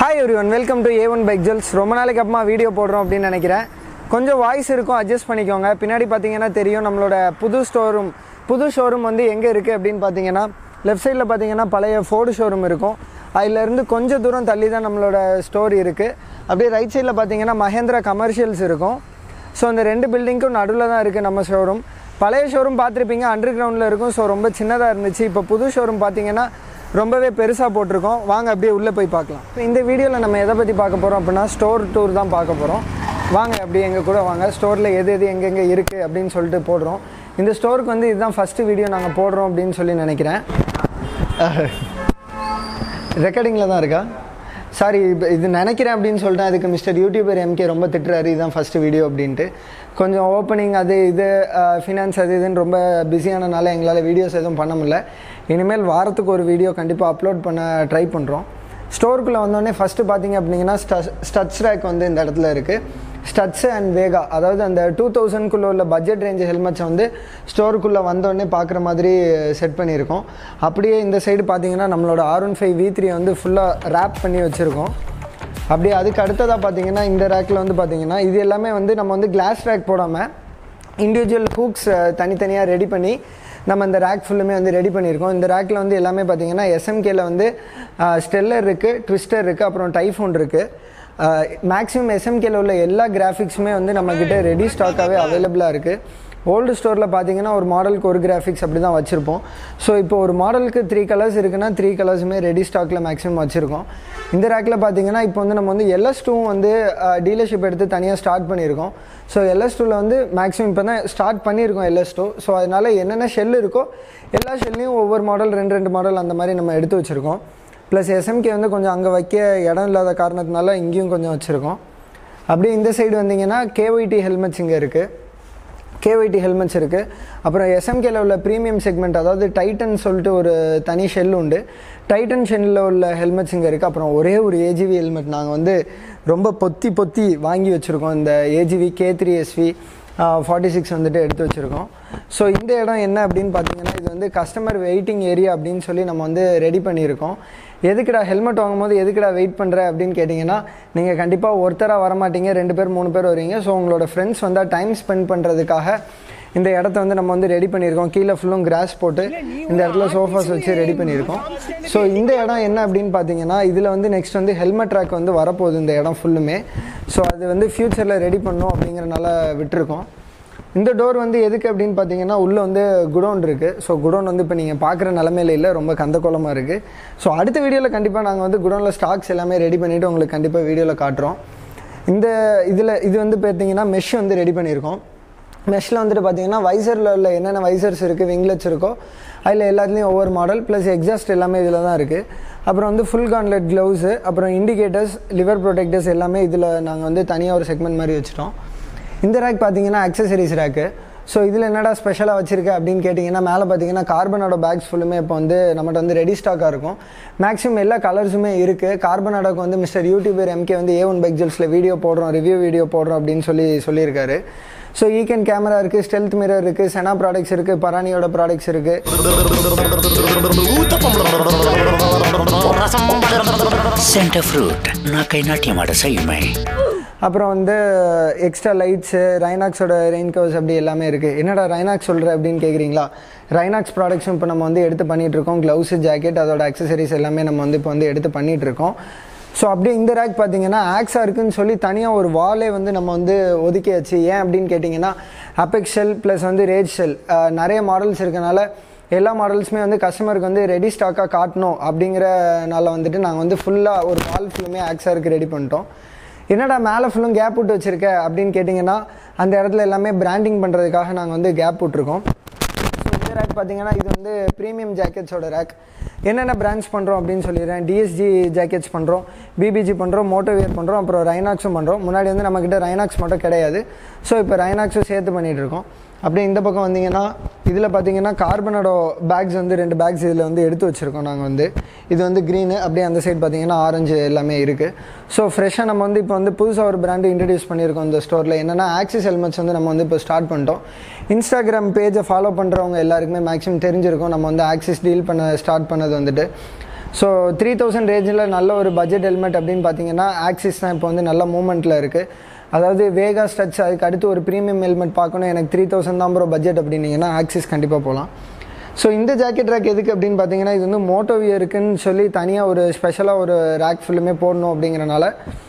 hi everyone welcome to A one bike ஜெல்ஸ் ரொம்ப நாளைக்கு அப்புறமா வீடியோ போடுறோம் அப்படின்னு நினைக்கிறேன் கொஞ்சம் வாய்ஸ் இருக்கும் அட்ஜஸ்ட் பண்ணிக்கோங்க பின்னாடி பார்த்தீங்கன்னா தெரியும் நம்மளோட புது ஸ்டோரூம் புது ஷோரூம் வந்து எங்கே இருக்குது அப்படின்னு பார்த்தீங்கன்னா லெஃப்ட் சைடில் பார்த்தீங்கன்னா பழைய ஃபோர்டு ஷோரூம் இருக்கும் அதிலேருந்து கொஞ்சம் தூரம் தள்ளி தான் நம்மளோட ஸ்டோர் இருக்குது அப்படியே ரைட் சைடில் பார்த்தீங்கன்னா மகேந்திரா கமர்ஷியல்ஸ் இருக்கும் ஸோ அந்த ரெண்டு பில்டிங்க்கும் நடுவில் தான் இருக்குது நம்ம ஷோரூம் பழைய ஷோரூம் பார்த்துருப்பீங்க அண்டர் கிரவுண்டில் இருக்கும் ஸோ ரொம்ப சின்னதாக இருந்துச்சு இப்போ புது ஷோரூம் பார்த்தீங்கன்னா ரொம்பவே பெருசாக போட்டிருக்கோம் வாங்க அப்படியே உள்ளே போய் பார்க்கலாம் இப்ப இந்த வீடியோவில் நம்ம எதை பற்றி பார்க்க போகிறோம் அப்படின்னா ஸ்டோர் டூர் தான் பார்க்க போகிறோம் வாங்க அப்படியே எங்கள் கூட வாங்க ஸ்டோரில் எது எது எங்கெங்கே இருக்குது அப்படின்னு சொல்லிட்டு போடுறோம் இந்த ஸ்டோருக்கு வந்து இதுதான் ஃபஸ்ட்டு வீடியோ நாங்கள் போடுறோம் அப்படின்னு சொல்லி நினைக்கிறேன் ரெக்கார்டிங்கில் தான் இருக்கா சாரி இப்போ இது நினைக்கிறேன் அப்படின்னு சொல்லிட்டேன் அதுக்கு மிஸ்டர் யூடியூபர் எம்கே ரொம்ப திட்டுறாரு இதுதான் ஃபஸ்ட்டு வீடியோ அப்படின்ட்டு கொஞ்சம் ஓப்பனிங் அது இது ஃபினான்ஸ் அது இதுன்னு ரொம்ப பிஸியானனால எங்களால் வீடியோஸ் எதுவும் பண்ண முடியல இனிமேல் வாரத்துக்கு ஒரு வீடியோ கண்டிப்பாக அப்லோட் பண்ண ட்ரை பண்ணுறோம் ஸ்டோருக்குள்ளே வந்தோடனே ஃபஸ்ட்டு பார்த்தீங்க அப்படிங்கன்னா ஸ்டட்ஸ் ரேக் வந்து இந்த இடத்துல இருக்குது ஸ்டட்ஸ் அண்ட் வேகா அதாவது அந்த டூ தௌசண்ட்குள்ளே உள்ள பட்ஜெட் ரேஞ்ச் ஹெல்மெட்ஸை வந்து ஸ்டோருக்குள்ளே வந்தோடனே பார்க்குற மாதிரி செட் பண்ணியிருக்கோம் அப்படியே இந்த சைடு பார்த்தீங்கன்னா நம்மளோட R one five V three வந்து ஃபுல்லாக ரேப் பண்ணி வச்சுருக்கோம் அப்படியே அதுக்கு அடுத்ததாக பார்த்தீங்கன்னா இந்த ரேக்கில் வந்து பார்த்தீங்கன்னா இது எல்லாமே வந்து நம்ம வந்து கிளாஸ் ரேக் போடாமல் இண்டிவிஜுவல் ஹூக்ஸ் தனித்தனியாக ரெடி பண்ணி நம்ம இந்த ரேக் ஃபுல்லுமே வந்து ரெடி பண்ணியிருக்கோம் இந்த ரேக்கில் வந்து எல்லாமே பார்த்தீங்கன்னா எஸ்எம்கேல வந்து ஸ்டெல்லர் இருக்குது ட்விஸ்டர் இருக்குது அப்புறம் டைஃபோன் இருக்குது மேக்ஸிமம் எஸ்எம்கேல உள்ள எல்லா கிராஃபிக்ஸுமே வந்து நம்மக்கிட்ட ரெடி ஸ்டாக்காகவே அவைலபிளாக இருக்குது ஓல்டு ஸ்டோரில் பார்த்தீங்கன்னா ஒரு மாடலுக்கு ஒரு கிராஃபிக்ஸ் அப்படி தான் வச்சுருப்போம் ஸோ இப்போ ஒரு மாடலுக்கு த்ரீ கலர்ஸ் இருக்குன்னா த்ரீ கலர்ஸுமே ரெடி ஸ்டாக்கில் மேக்ஸிமம் வச்சுருக்கோம் இந்த ரேக்கில் பார்த்தீங்கன்னா இப்போ வந்து நம்ம வந்து எல்எஸ் டூவும் வந்து டீலர்ஷிப் எடுத்து தனியாக ஸ்டார்ட் பண்ணியிருக்கோம் ஸோ எல்எஸ் டூவில் வந்து மேக்ஸிமம் இப்போ தான் ஸ்டார்ட் பண்ணியிருக்கோம் எல்எஸ் டூ ஸோ அதனால் என்னென்ன ஷெல் இருக்கோ எல்லா ஷெல்லையும் ஒவ்வொரு மாடல் ரெண்டு ரெண்டு மாடல் அந்த மாதிரி நம்ம எடுத்து வச்சுருக்கோம் ப்ளஸ் எஸ்எம்கே வந்து கொஞ்சம் அங்கே வைக்க இடம் இல்லாத காரணத்தினால இங்கேயும் கொஞ்சம் வச்சுருக்கோம் அப்படியே இந்த சைடு வந்தீங்கன்னா கேஒய்டி ஹெல்மெட்ஸ் இங்கே இருக்குது கேஒய்டி ஹெல்மெட்ஸ் இருக்குது அப்புறம் எஸ்எம்கேல உள்ள ப்ரீமியம் செக்மெண்ட் அதாவது டைட்டன் சொல்லிட்டு ஒரு தனி ஷெல் உண்டு டைட்டன் ஷெல்லில் உள்ள ஹெல்மெட்ஸ் இங்கே இருக்குது அப்புறம் ஒரே ஒரு ஏஜிவி ஹெல்மெட் நாங்கள் வந்து ரொம்ப பொத்தி பொத்தி வாங்கி வச்சுருக்கோம் இந்த AGV K three SV forty six வந்துட்டு எடுத்து வச்சுருக்கோம் ஸோ இந்த இடம் என்ன அப்படின்னு பார்த்தீங்கன்னா இது வந்து கஸ்டமர் வெயிட்டிங் ஏரியா அப்படின்னு சொல்லி நம்ம வந்து ரெடி பண்ணியிருக்கோம் எதுக்குடா ஹெல்மெட் வாங்கும்போது எதுக்குடா வெயிட் பண்ணுற அப்படின்னு கேட்டிங்கன்னா நீங்கள் கண்டிப்பாக ஒருத்தராக வரமாட்டீங்க ரெண்டு பேர் மூணு பேர் வருவீங்க ஸோ உங்களோட ஃப்ரெண்ட்ஸ் வந்தால் டைம் ஸ்பெண்ட் பண்ணுறதுக்காக இந்த இடத்த வந்து நம்ம வந்து ரெடி பண்ணியிருக்கோம் கீழே ஃபுல்லும் கிராஸ் போட்டு இந்த இடத்துல சோஃபாஸ் வச்சு ரெடி பண்ணியிருக்கோம் ஸோ இந்த இடம் என்ன அப்படின்னு பார்த்தீங்கன்னா இதில் வந்து நெக்ஸ்ட் வந்து ஹெல்மெட் ட்ராக் வந்து வரப்போகுது இந்த இடம் ஃபுல்லுமே ஸோ அது வந்து ஃப்யூச்சரில் ரெடி பண்ணும் அப்படிங்கிறனால விட்டுருக்கோம் இந்த டோர் வந்து எதுக்கு அப்படின்னு பார்த்தீங்கன்னா உள்ளே வந்து குடோன் இருக்குது ஸோ குடோன் வந்து இப்போ நீங்கள் பார்க்குற நிலமையில இல்லை ரொம்ப கந்தக்கோலமாக இருக்குது ஸோ அடுத்த வீடியோவில் கண்டிப்பாக நாங்கள் வந்து குடோனில் ஸ்டாக்ஸ் எல்லாமே ரெடி பண்ணிவிட்டு உங்களுக்கு கண்டிப்பாக வீடியோவில் காட்டுறோம் இந்த இதில் இது வந்து பார்த்தீங்கன்னா மெஷ் வந்து ரெடி பண்ணியிருக்கோம் மெஷ்ஷில் வந்துட்டு பார்த்தீங்கன்னா வைசரில் உள்ள என்னென்ன வைசர்ஸ் இருக்குது விங்லெட்ஸ் இருக்கோ அதில் எல்லாத்துலேயும் ஒவ்வொரு மாடல் ப்ளஸ் எக்ஸாஸ்ட் எல்லாமே இதில் தான் இருக்குது அப்புறம் வந்து ஃபுல் கான்லெட் க்ளவுஸு அப்புறம் இண்டிகேட்டர்ஸ் லிவர் ப்ரொடெக்டர்ஸ் எல்லாமே இதில் நாங்கள் வந்து தனியாக ஒரு செக்மெண்ட் மாதிரி வச்சுட்டோம் இந்த ரேக் பார்த்தீங்கன்னா அக்சசரிஸ் ரேக்கு ஸோ இதில் என்னடா ஸ்பெஷலாக வச்சுருக்க அப்படின்னு கேட்டிங்கன்னா மேலே பார்த்தீங்கன்னா கார்பனோட பேக்ஸ் ஃபுல்லுமே இப்போ வந்து நம்மகிட்ட வந்து ரெடி ஸ்டாக்காக இருக்கும் மேக்ஸிமம் எல்லா கலர்ஸுமே இருக்குது கார்பனோடாக்கு வந்து மிஸ்டர் யூடியூபர் எம்கே வந்து ஏ ஒன் பைக் ஜெல்ஸில் வீடியோ போடுறோம் ரிவ்யூ வீடியோ போடுறோம் அப்படின்னு சொல்லி சொல்லியிருக்காரு ஸோ ஈகன் கேமரா இருக்குது ஸ்டெல்த் மிரர் இருக்குது செனா ப்ராடக்ட்ஸ் இருக்குது பரானியோட ப்ராடக்ட்ஸ் இருக்குது ಸೆಂಟರ್ ಫ್ರೂಟ್ ನಾಲ್ಕೈ ನಾಟ್ಯ ಮಾಡ ಸೈಮೈ அப்புறம் வந்து எக்ஸ்ட்ரா லைட்ஸு ரைனாக்ஸோட ரெயின் கவர்ஸ் அப்படி எல்லாமே இருக்குது என்னடா ரைனாக்ஸ் சொல்கிற அப்படின்னு கேட்குறீங்களா ரைனாக்ஸ் ப்ராடக்ட்ஸும் இப்போ நம்ம வந்து எடுத்து பண்ணிகிட்டு இருக்கோம் க்ளவுஸு ஜாக்கெட் அதோட அக்சசரிஸ் எல்லாமே நம்ம வந்து இப்போ வந்து எடுத்து பண்ணிகிட்டு இருக்கோம் ஸோ அப்படியே இந்த ரேக் பார்த்தீங்கன்னா ஆக்ஸா இருக்குன்னு சொல்லி தனியாக ஒரு வாலே வந்து நம்ம வந்து ஒதுக்கியாச்சு ஏன் அப்படின்னு கேட்டிங்கன்னா அபெக்ஸ் ஷெல் ப்ளஸ் வந்து ரேஜ் ஷெல் நிறைய மாடல்ஸ் இருக்கனால எல்லா மாடல்ஸுமே வந்து கஸ்டமருக்கு வந்து ரெடி ஸ்டாக்காக காட்டணும் அப்படிங்கிறனால வந்துட்டு நாங்கள் வந்து ஃபுல்லாக ஒரு வால் ஃபுல்லுமே ஆக்ஸாருக்கு ரெடி பண்ணிட்டோம் என்னடா மேலே ஃபுல்லும் கேப் விட்டு வச்சுருக்க அப்படின்னு கேட்டிங்கன்னா அந்த இடத்துல எல்லாமே பிராண்டிங் பண்ணுறதுக்காக நாங்கள் வந்து கேப் விட்ருக்கோம் ஸோ இந்த ரேக் பார்த்தீங்கன்னா இது வந்து ப்ரீமியம் ஜாக்கெட்ஸோட ரேக் என்னென்ன பிராண்ட்ஸ் பண்ணுறோம் அப்படின்னு சொல்லிடுறேன் டிஎஸ்ஜி ஜாக்கெட்ஸ் பண்ணுறோம் பிபிஜி பண்ணுறோம் மோட்டோவியர் பண்ணுறோம் அப்புறம் ரைனாக்ஸும் பண்ணுறோம் முன்னாடி வந்து நம்மக்கிட்ட ரைனாக்ஸ் மட்டும் கிடையாது ஸோ இப்போ ரைனாக்ஸும் சேர்த்து பண்ணிகிட்டு இருக்கோம் அப்படியே இந்த பக்கம் வந்தீங்கன்னா இதில் பார்த்தீங்கன்னா கார்பனோட பேக்ஸ் வந்து ரெண்டு பேக்ஸ் இதில் வந்து எடுத்து வச்சுருக்கோம் நாங்கள் வந்து இது வந்து க்ரீனு அப்படியே அந்த சைடு பார்த்தீங்கன்னா ஆரஞ்சு எல்லாமே இருக்குது ஸோ ஃப்ரெஷ்ஷாக நம்ம வந்து இப்போ வந்து புதுசாக ஒரு பிராண்டு இன்ட்ரடியூஸ் பண்ணியிருக்கோம் இந்த ஸ்டோரில் என்னென்னா ஆக்சிஸ் ஹெல்மெட்ஸ் வந்து நம்ம வந்து இப்போ ஸ்டார்ட் பண்ணிட்டோம் இன்ஸ்டாகிராம் பேஜை ஃபாலோ பண்ணுறவங்க எல்லாருக்குமே மேக்ஸிமம் தெரிஞ்சிருக்கும் நம்ம வந்து ஆக்சிஸ் டீல் பண்ண ஸ்டார்ட் பண்ணது வந்துட்டு ஸோ த்ரீ தௌசண்ட் ரேஞ்சில் நல்ல ஒரு பட்ஜெட் ஹெல்மெட் அப்படின்னு பார்த்தீங்கன்னா ஆக்சிஸ் தான் இப்போ வந்து நல்ல மூமெண்ட்டில் இருக்குது அதாவது வேகா ஸ்ட்ரச் அதுக்கு அடுத்து ஒரு ப்ரீமியம் ஹெல்மெட் பார்க்கணும் எனக்கு த்ரீ தௌசண்ட் தான் ப்ரோ பட்ஜெட் அப்படின்னீங்கன்னா ஆக்சிஸ் கண்டிப்பாக போகலாம் ஸோ இந்த ஜாக்கெட் ரேக் எதுக்கு அப்படின்னு பார்த்தீங்கன்னா இது வந்து மோட்டோ வியருக்குன்னு சொல்லி தனியாக ஒரு ஸ்பெஷலாக ஒரு ரேக் ஃபுல்லுமே போடணும் அப்படிங்கிறனால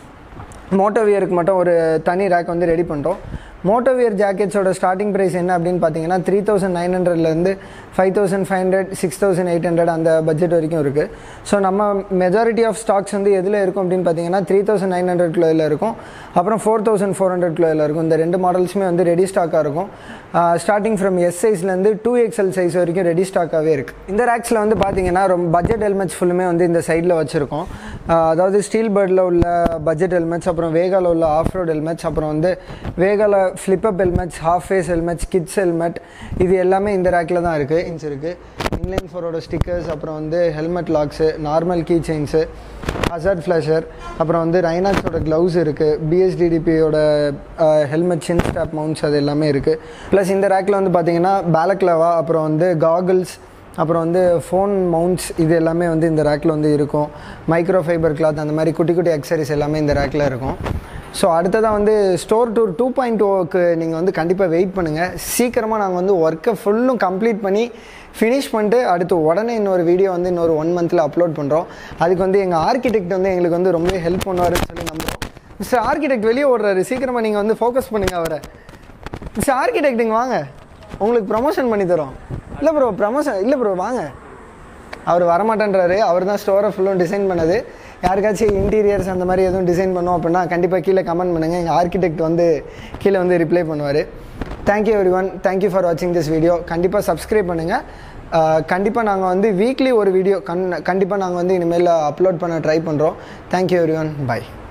மோட்டோ வியருக்கு மட்டும் ஒரு தனி ரேக் வந்து ரெடி பண்ணுறோம் மோட்டோ வியர் ஜாக்கெட்ஸோட ஸ்டார்டிங் ப்ரைஸ் என்ன அப்படின்னு பார்த்தீங்கன்னா த்ரீ தௌசண்ட் நைன் ஹண்ட்ரட்லேருந்து five thousand five hundred six thousand eight hundred அந்த பட்ஜெட் வரைக்கும் இருக்குது ஸோ நம்ம மெஜாரிட்டி ஆஃப் ஸ்டாக்ஸ் வந்து எதில் இருக்கும் அப்படின்னு பார்த்தீங்கன்னா த்ரீ தௌசண்ட் நைன் ஹண்ட்ரட் கிலோவில் இருக்கும் அப்புறம் ஃபோர் தௌசண்ட் ஃபோர் ஹண்ட்ரட் கிலோவில் இருக்கும் இந்த ரெண்டு மாடல்ஸுமே வந்து ரெடி ஸ்டாக்காக இருக்கும் ஸ்டார்டிங் ஃப்ரம் எஸ் சைஸ்லேருந்து டூ எக்ஸ்எல் சைஸ் வரைக்கும் ரெடி ஸ்டாக்காகவே இருக்குது இந்த ரேக்ஸில் வந்து பார்த்தீங்கன்னா ரொம்ப பட்ஜெட் ஹெல்மெட்ஸ் ஃபுல்லுமே வந்து இந்த சைடில் வச்சுருக்கோம் அதாவது ஸ்டீல் பேர்டில் உள்ள பட்ஜெட் ஹெல்மெட்ஸ் அப்புறம் வேகாவில் உள்ள ஆஃப் ரோட் ஹெல்மெட்ஸ் அப்புறம் வந்து வேகாவில் flip up helmets half face helmets kids helmet இது எல்லாமே இந்த ரேக்கில் தான் இருக்குது இன்ஸ் இருக்குது இன்லைன் ஃபோரோட ஸ்டிக்கர்ஸ் அப்புறம் வந்து helmet locks normal key chains hazard flasher அப்புறம் வந்து ரைனாக்ஸோட க்ளவுஸ் இருக்குது பிஎஸ்டிடிபியோட ஹெல்மெட் சின் ஸ்டாப் மவுண்ட்ஸ் அது எல்லாமே இருக்குது ப்ளஸ் இந்த ரேக்கில் வந்து பார்த்தீங்கன்னா பேலக்லவா அப்புறம் வந்து காகிள்ஸ் அப்புறம் வந்து ஃபோன் மவுண்ட்ஸ் இது எல்லாமே வந்து இந்த ரேக்கில் வந்து இருக்கும் மைக்ரோ ஃபைபர் கிளாத் அந்த மாதிரி குட்டி குட்டி அக்சரிஸ் எல்லாமே இந்த ரேக்கில் இருக்கும் ஸோ அடுத்ததாக வந்து ஸ்டோர் டூர் டூ பாயிண்ட் ஓக்கு நீங்கள் வந்து கண்டிப்பாக வெயிட் பண்ணுங்கள் சீக்கிரமாக நாங்கள் வந்து ஒர்க்கை ஃபுல்லும் கம்ப்ளீட் பண்ணி ஃபினிஷ் பண்ணிட்டு அடுத்து உடனே இன்னொரு வீடியோ வந்து இன்னொரு ஒன் மந்தில் அப்லோட் பண்ணுறோம் அதுக்கு வந்து எங்கள் ஆர்கிடெக்ட் வந்து எங்களுக்கு வந்து ரொம்ப ஹெல்ப் பண்ணுவாருன்னு சொல்லி நம்புகிறோம் மிஸ்டர் ஆர்கிடெக்ட் வெளியே ஓடுறாரு சீக்கிரமாக நீங்கள் வந்து ஃபோக்கஸ் பண்ணுங்கள் அவரை மிஸ்டர் ஆர்கிடெக்ட் இங்கே வாங்க உங்களுக்கு ப்ரமோஷன் பண்ணி தரோம் இல்லை ப்ரோ ப்ரமோஷன் இல்லை ப்ரோ வாங்க அவர் வரமாட்டேன்றாரு அவர் தான் ஸ்டோரை ஃபுல்லும் டிசைன் பண்ணது யாருக்காச்சும் இன்டீரியர்ஸ் அந்த மாதிரி எதுவும் டிசைன் பண்ணோம் அப்படின்னா கண்டிப்பாக கீழே கமெண்ட் பண்ணுங்கள் எங்கள் ஆர்கிடெக்ட் வந்து கீழே வந்து ரிப்ளை பண்ணுவார் thank you everyone thank you for வாட்சிங் திஸ் வீடியோ கண்டிப்பாக சப்ஸ்கிரைப் பண்ணுங்கள் கண்டிப்பாக நாங்கள் வந்து வீக்லி ஒரு வீடியோ கண் கண்டிப்பாக நாங்கள் வந்து இனிமேல் அப்லோட் பண்ண ட்ரை பண்ணுறோம் தேங்க்யூ எவ்ரி ஒன் பை